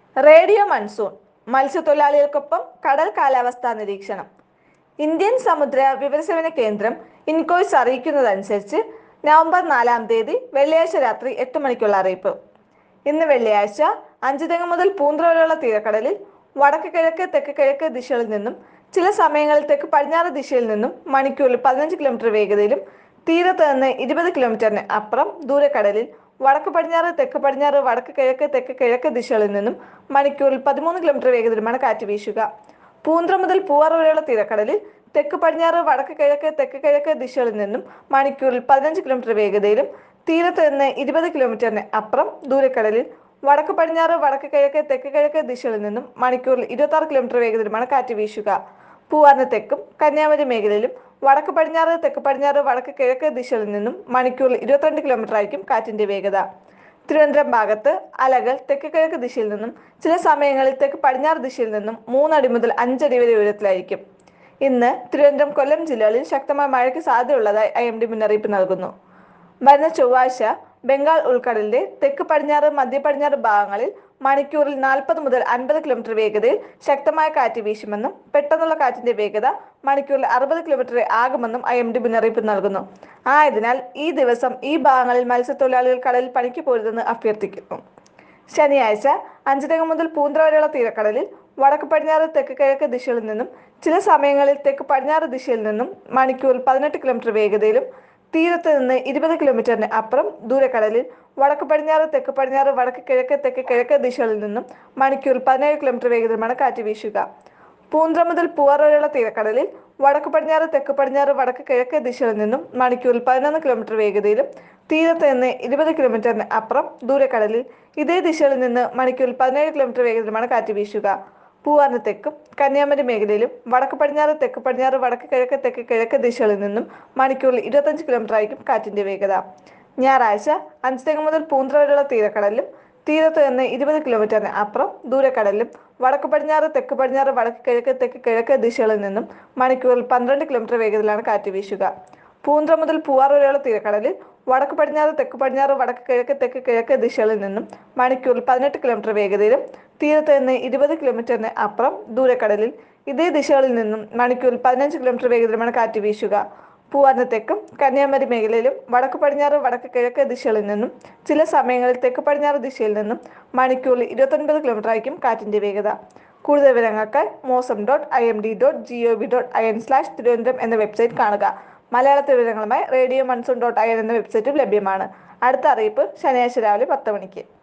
radio monsoon മത്സ്യത്തൊഴിലാളികൾക്കൊപ്പം കടൽ കാലാവസ്ഥാ നിരീക്ഷണം ഇന്ത്യൻ സമുദ്ര വിവരസേവന കേന്ദ്രം ഇൻകോയ്സ് അറിയിക്കുന്നതനുസരിച്ച് നവംബർ നാലാം തീയതി വെള്ളിയാഴ്ച രാത്രി എട്ട് മണിക്കുള്ള അറിയിപ്പ് ഇന്ന് വെള്ളിയാഴ്ച അഞ്ചുതെങ്ങ് മുതൽ പൂന്ത്ര വരെയുള്ള തീരക്കടലിൽ വടക്ക് കിഴക്ക് തെക്ക് കിഴക്ക് ദിശകളിൽ നിന്നും ചില സമയങ്ങളിൽ തെക്ക് പടിഞ്ഞാറ് ദിശയിൽ നിന്നും മണിക്കൂറിൽ പതിനഞ്ച് കിലോമീറ്റർ വേഗതയിലും തീരത്ത് നിന്ന് ഇരുപത് കിലോമീറ്ററിന് അപ്പുറം ദൂരക്കടലിൽ വടക്ക് പടിഞ്ഞാറ് തെക്ക് പടിഞ്ഞാറ് വടക്ക് കിഴക്ക് തെക്ക് കിഴക്ക് ദിശകളിൽ നിന്നും മണിക്കൂറിൽ പതിമൂന്ന് കിലോമീറ്റർ വേഗതയിലുമാണ് കാറ്റ് വീശുക പൂന്ത്ര മുതൽ പൂവാർ വരെയുള്ള തീരക്കടലിൽ തെക്ക് പടിഞ്ഞാറ് വടക്ക് കിഴക്ക് തെക്ക് കിഴക്ക് ദിശകളിൽ നിന്നും മണിക്കൂറിൽ പതിനഞ്ച് കിലോമീറ്റർ വേഗതയിലും തീരത്ത് നിന്ന് ഇരുപത് കിലോമീറ്ററിന് അപ്പുറം ദൂരക്കടലിൽ വടക്ക് പടിഞ്ഞാറ് വടക്ക് കിഴക്ക് തെക്ക് കിഴക്ക് ദിശകളിൽ നിന്നും മണിക്കൂറിൽ ഇരുപത്തി ആറ് കിലോമീറ്റർ വേഗതയിലുമാണ് കാറ്റ് വീശുക പൂവാറിന് തെക്കും കന്യാകുമാരി മേഖലയിലും വടക്ക് പടിഞ്ഞാറ് തെക്ക് പടിഞ്ഞാറ് വടക്ക് കിഴക്ക് ദിശകളിൽ നിന്നും മണിക്കൂറിൽ ഇരുപത്തിരണ്ട് കിലോമീറ്റർ ആയിരിക്കും കാറ്റിന്റെ വേഗത തിരുവനന്തപുരം ഭാഗത്ത് അലകൾ തെക്ക് കിഴക്ക് ദിശയിൽ നിന്നും ചില സമയങ്ങളിൽ തെക്ക് പടിഞ്ഞാറ് ദിശയിൽ നിന്നും മൂന്നടി മുതൽ അഞ്ചടി വരെ ഉയരത്തിലായിരിക്കും ഇന്ന് തിരുവനന്തപുരം കൊല്ലം ജില്ലകളിൽ ശക്തമായ മഴയ്ക്ക് സാധ്യതയുള്ളതായി ഐ എം ഡി മുന്നറിയിപ്പ് നൽകുന്നു വരുന്ന ചൊവ്വാഴ്ച ബംഗാൾ ഉൾക്കടലിന്റെ തെക്ക് പടിഞ്ഞാറ് മധ്യ പടിഞ്ഞാറ് ഭാഗങ്ങളിൽ മണിക്കൂറിൽ നാൽപ്പത് മുതൽ അൻപത് കിലോമീറ്റർ വേഗതയിൽ ശക്തമായ കാറ്റ് വീശുമെന്നും പെട്ടെന്നുള്ള കാറ്റിന്റെ വേഗത മണിക്കൂറിൽ അറുപത് കിലോമീറ്റർ ആകുമെന്നും ഐ എം ഡി മുന്നറിയിപ്പ് നൽകുന്നു ആയതിനാൽ ഈ ദിവസം ഈ ഭാഗങ്ങളിൽ മത്സ്യത്തൊഴിലാളികൾ കടലിൽ പണിക്ക് പോരുതെന്ന് അഭ്യർത്ഥിക്കുന്നു ശനിയാഴ്ച അഞ്ചരകം മുതൽ പൂന്ത്ര വരെയുള്ള തീരക്കടലിൽ വടക്ക് പടിഞ്ഞാറ് തെക്ക് കിഴക്ക് ദിശകളിൽ നിന്നും ചില സമയങ്ങളിൽ തെക്ക് പടിഞ്ഞാറ് ദിശയിൽ നിന്നും മണിക്കൂറിൽ പതിനെട്ട് കിലോമീറ്റർ വേഗതയിലും തീരത്ത് നിന്ന് ഇരുപത് കിലോമീറ്ററിന് അപ്പുറം ദൂരക്കടലിൽ വടക്ക് പടിഞ്ഞാറ് തെക്ക് പടിഞ്ഞാറ് വടക്ക് കിഴക്ക് തെക്ക് കിഴക്ക് ദിശകളിൽ നിന്നും മണിക്കൂറിൽ പതിനേഴ് കിലോമീറ്റർ വേഗതയിലുമാണ് കാറ്റ് വീശുക പൂന്ത്ര മുതൽ പൂവാർ വരെയുള്ള തീരക്കടലിൽ വടക്ക് പടിഞ്ഞാറ് തെക്ക് പടിഞ്ഞാറ് വടക്ക് കിഴക്ക് ദിശകളിൽ നിന്നും മണിക്കൂറിൽ പതിനൊന്ന് കിലോമീറ്റർ വേഗതയിലും തീരത്ത് നിന്ന് ഇരുപത് കിലോമീറ്ററിന് അപ്പുറം ദൂരക്കടലിൽ ഇതേ ദിശയിൽ നിന്ന് മണിക്കൂറിൽ പതിനേഴ് കിലോമീറ്റർ വേഗതയിലുമാണ് കാറ്റ് വീശുക പൂവാറിന് തെക്കും കന്യാകുമാരി മേഖലയിലും വടക്ക് പടിഞ്ഞാറ് തെക്ക് പടിഞ്ഞാറ് വടക്ക് കിഴക്ക് തെക്ക് കിഴക്ക് ദിശകളിൽ നിന്നും മണിക്കൂറിൽ ഇരുപത്തഞ്ച് കിലോമീറ്റർ ആയിരിക്കും കാറ്റിന്റെ വേഗത ഞായറാഴ്ച അഞ്ചുതെങ്ങ് മുതൽ പൂന്ത്ര വരെയുള്ള തീരക്കടലിലും തീരത്ത് നിന്ന് ഇരുപത് കിലോമീറ്ററിന് അപ്പുറം ദൂരക്കടലിലും വടക്ക് പടിഞ്ഞാറ് തെക്ക് പടിഞ്ഞാറ് വടക്ക് കിഴക്ക് തെക്ക് കിഴക്ക് ദിശകളിൽ നിന്നും മണിക്കൂറിൽ പന്ത്രണ്ട് കിലോമീറ്റർ വേഗതയിലാണ് കാറ്റ് വീശുക പൂന്ത്ര മുതൽ പൂവാർ വരെയുള്ള തീരക്കടലിൽ വടക്ക് പടിഞ്ഞാറ് തെക്ക് പടിഞ്ഞാറ് വടക്ക് കിഴക്ക് തെക്ക് കിഴക്ക് ദിശകളിൽ നിന്നും മണിക്കൂറിൽ പതിനെട്ട് കിലോമീറ്റർ വേഗതയിലും തീരത്ത് നിന്ന് ഇരുപത് കിലോമീറ്ററിന് അപ്പുറം ദൂരക്കടലിൽ ഇതേ ദിശകളിൽ നിന്നും മണിക്കൂറിൽ പതിനഞ്ച് കിലോമീറ്റർ വേഗതയിലുമാണ് കാറ്റ് വീശുക പൂവാറിന് തെക്കും കന്യാകുമാരി മേഖലയിലും വടക്ക് പടിഞ്ഞാറ് വടക്ക് കിഴക്ക് ദിശകളിൽ നിന്നും ചില സമയങ്ങളിൽ തെക്ക് പടിഞ്ഞാറ് ദിശയിൽ നിന്നും മണിക്കൂറിൽ ഇരുപത്തൊൻപത് കിലോമീറ്റർ ആയിരിക്കും കാറ്റിന്റെ വേഗത കൂടുതൽ വിവരങ്ങൾക്ക് mausam dot I M D dot G O V dot I N slash Thiruvananthapuram എന്ന വെബ്സൈറ്റ് കാണുക മലയാളത്തിൽ വിവരങ്ങളുമായി radio monsoon dot I N എന്ന വെബ്സൈറ്റും ലഭ്യമാണ് അടുത്ത അറിയിപ്പ് ശനിയാഴ്ച രാവിലെ പത്ത് മണിക്ക്